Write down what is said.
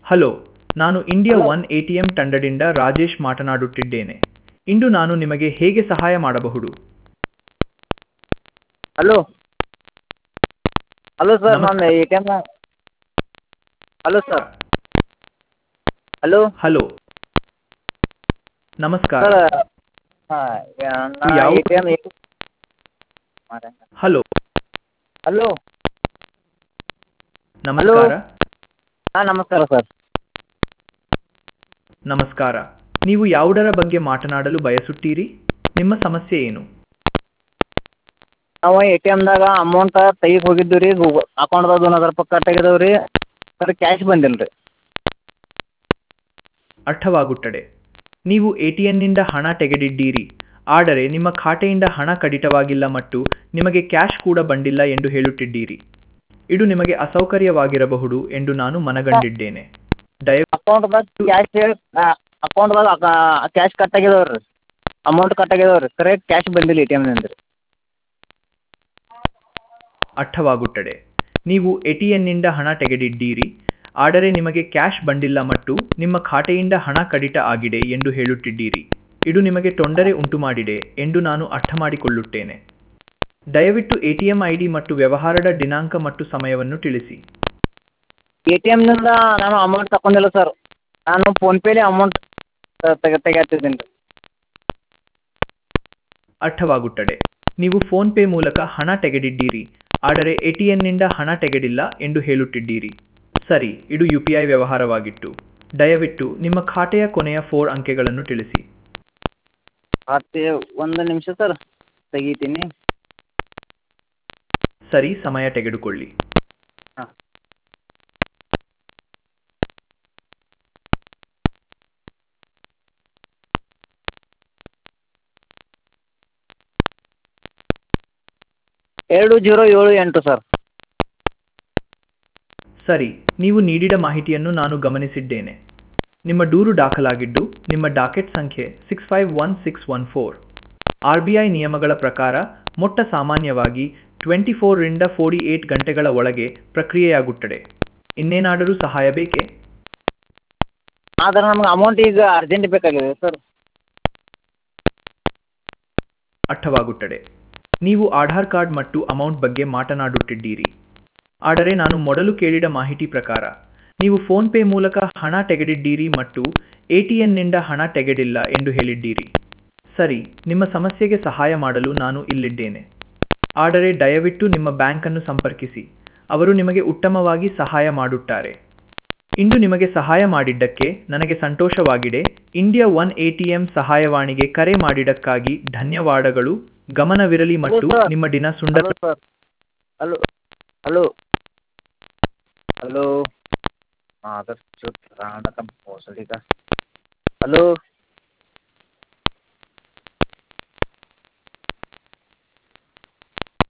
Hello ನಾನು India one A T M ತಂಡದಿಂದ ರಾಜೇಶ್ ಮಾತನಾಡುತ್ತಿದ್ದೇನೆ ಇಂದು ನಾನು ನಿಮಗೆ ಹೇಗೆ ಸಹಾಯ ಮಾಡಬಹುದು ಹಲೋ ಹಲೋ ಸರ್ ನಮಸ್ತೆ. ನಾನು ಎ ಟಿ ಎಮ್ನ ಹಲೋ ಸರ್ ಹಲೋ ಹಲೋ ನಮಸ್ಕಾರ ಸರ್ ಹಾಂ ಯಾವ- A T M hello hello ನಮಸ್ಕಾರ ಹಾಂ ನಮಸ್ಕಾರ ಸರ್ ನಮಸ್ಕಾರ ನೀವು ಯಾವುದರ ಬಗ್ಗೆ ಮಾತನಾಡಲು ಬಯಸುತ್ತೀರಿ ನಿಮ್ಮ ಸಮಸ್ಯೆ ಏನು ನಾವು ಎ ಟಿ ಎಮ್ದಾಗ ಅಮೌಂಟ ತೆಗಿಗೆ ಹೋಗಿದ್ದೀವಿ ರೀ ಅಕೌಂಟ್ದಾಗ ಒಂದು ಹଜାର ರೂಪಾಯಿ ಕಟ್ ಆಗಿದಾವೆ ರೀ ಸರ್ ಕ್ಯಾಶ್ ಬಂದಿಲ್ಲ ರೀ ಅರ್ಥವಾಗುತ್ತದೆ ನೀವು ಎ ಟಿ ಎನ್ನಿಂದ ಹಣ ತೆಗೆದಿದ್ದೀರಿ ಆದರೆ ನಿಮ್ಮ ಖಾತೆಯಿಂದ ಹಣ ಕಡಿತವಾಗಿಲ್ಲ ಮತ್ತು ನಿಮಗೆ ಕ್ಯಾಶ್ ಕೂಡ ಬಂದಿಲ್ಲ ಎಂದು ಹೇಳುತ್ತಿದ್ದೀರಿ ಇದು ನಿಮಗೆ ಅಸೌಕರ್ಯವಾಗಿರಬಹುದು ಎಂದು ನಾನು ಮನಗಂಡಿದ್ದೇನೆ ದಯ ಅಕೌಂಟ್ದಾಗ ಕ್ಯಾಶ್ ಅಕೌಂಟ್ದಾಗ ಕ್ಯಾಶ್ ಕಟ್ ಆಗಿದಾವೆ ರೀ ಅಮೌಂಟ್ ಕಟ್ ಆಗಿದಾವೆ ರೀ ಕರೆಕ್ಟ್ ಕ್ಯಾಶ್ ಬಂದಿಲ್ಲ ಎ ಟಿ ಎಮ್ನಿಂದ ರೀ ಅರ್ಥವಾಗುತ್ತದೆ ನೀವು ಎ ಟಿ ಎನ್ನಿಂದ ಹಣ ತೆಗೆದಿದ್ದೀರಿ ಆದರೆ ನಿಮಗೆ ಕ್ಯಾಶ್ ಬಂದಿಲ್ಲ ಮತ್ತು ನಿಮ್ಮ ಖಾತೆಯಿಂದ ಹಣ ಕಡಿತ ಆಗಿದೆ ಎಂದು ಹೇಳುತ್ತಿದ್ದೀರಿ ಇದು ನಿಮಗೆ ತೊಂದರೆ ಉಂಟುಮಾಡಿದೆ ಎಂದು ನಾನು ಅರ್ಥ ಮಾಡಿಕೊಳ್ಳುತ್ತೇನೆ ದಯವಿಟ್ಟು A T M I D ಮತ್ತು ವ್ಯವಹಾರದ ದಿನಾಂಕ ಮತ್ತು ಸಮಯವನ್ನು ತಿಳಿಸಿ ಎ ಟಿ ಎಮ್ನಿಂದ ನಾನು ಅಮೌಂಟ್ ತಗೊಂಡಿಲ್ಲ ಸರ್ ನಾನು ಫೋನ್ಪೇಲಿ ಅಮೌಂಟ್ ತೆಗೆ ತೆಗಿತಿದ್ದೀನಿ ರೀ ಅರ್ಥವಾಗುತ್ತದೆ ನೀವು ಫೋನ್ ಪೇ ಮೂಲಕ ಹಣ ತೆಗೆದಿದ್ದೀರಿ ಆದರೆ ಎ ಟಿ ಎನ್ನಿಂದ ಹಣ ತೆಗೆದಿಲ್ಲ ಎಂದು ಹೇಳುತ್ತಿದ್ದೀರಿ ಸರಿ ಇದು ಯು ಪಿ ಐ ವ್ಯವಹಾರವಾಗಿತ್ತು ದಯವಿಟ್ಟು ನಿಮ್ಮ ಖಾತೆಯ ಕೊನೆಯ ಫೋರ್ ಅಂಕೆಗಳನ್ನು ತಿಳಿಸಿ ಮತ್ತೆ ಒಂದು ನಿಮಿಷ ಸರ್ ತೆಗಿತೀನಿ ಸರಿ ಸಮಯ ತೆಗೆದುಕೊಳ್ಳಿ ಹಾಂ ಎರಡು ಜೀರೋ ಏಳು ಎಂಟು ಸರ್ ಸರಿ ನೀವು ನೀಡಿದ ಮಾಹಿತಿಯನ್ನು ನಾನು ಗಮನಿಸಿದ್ದೇನೆ ನಿಮ್ಮ ದೂರು ದಾಖಲಾಗಿದ್ದು ನಿಮ್ಮ ಡಾಕೆಟ್ ಸಂಖ್ಯೆ six five one six one four R B I ನಿಯಮಗಳ ಪ್ರಕಾರ ಮೊಟ್ಟ ಸಾಮಾನ್ಯವಾಗಿ ಟ್ವೆಂಟಿ ಫೋರ್ರಿಂದ ಫೋರ್ಟಿ ಏಟ್ ಗಂಟೆಗಳ ಒಳಗೆ ಪ್ರಕ್ರಿಯೆಯಾಗುತ್ತದೆ ಇನ್ನೇನಾದರೂ ಸಹಾಯ ಬೇಕೇ ಆದರೆ ನಮ್ಗೆ ಅಮೌಂಟ್ ಈಗ ಅರ್ಜೆಂಟ್ ಬೇಕಾಗಿದೆ ಸರ್ ಅರ್ಥವಾಗುತ್ತದೆ ನೀವು ಆಧಾರ್ ಕಾರ್ಡ್ ಮತ್ತು ಅಮೌಂಟ್ ಬಗ್ಗೆ ಮಾತನಾಡುತ್ತಿದ್ದೀರಿ ಆದರೆ ನಾನು ಮೊದಲು ಕೇಳಿದ ಮಾಹಿತಿ ಪ್ರಕಾರ ನೀವು ಫೋನ್ ಪೇ ಮೂಲಕ ಹಣ ತೆಗೆದಿದ್ದೀರಿ ಮತ್ತು ಎ ಟಿ ಎನ್ನಿಂದ ಹಣ ತೆಗೆದಿಲ್ಲ ಎಂದು ಹೇಳಿದ್ದೀರಿ ಸರಿ ನಿಮ್ಮ ಸಮಸ್ಯೆಗೆ ಸಹಾಯ ಮಾಡಲು ನಾನು ಇಲ್ಲಿದ್ದೇನೆ ಆದರೆ ದಯವಿಟ್ಟು ನಿಮ್ಮ ಬ್ಯಾಂಕನ್ನು ಸಂಪರ್ಕಿಸಿ ಅವರು ನಿಮಗೆ ಉತ್ತಮವಾಗಿ ಸಹಾಯ ಮಾಡುತ್ತಾರೆ ಇಂದು ನಿಮಗೆ ಸಹಾಯ ಮಾಡಿದ್ದಕ್ಕೆ ನನಗೆ ಸಂತೋಷವಾಗಿದೆ India one A T M ಸಹಾಯವಾಣಿಗೆ ಕರೆ ಮಾಡಿದ್ದಕ್ಕಾಗಿ ಧನ್ಯವಾದಗಳು ಗಮನವಿರಲಿ ಮತ್ತು ಹಲೋ ಸರ್. ನಿಮ್ಮ ದಿನ ಸುಂದರ hello sir hello hello hello ಹಾಂ ಅದರ್ ಚೂಟ್ ರಾಂಡ ಕಂ ಭೋಸಡಿ का हॅलो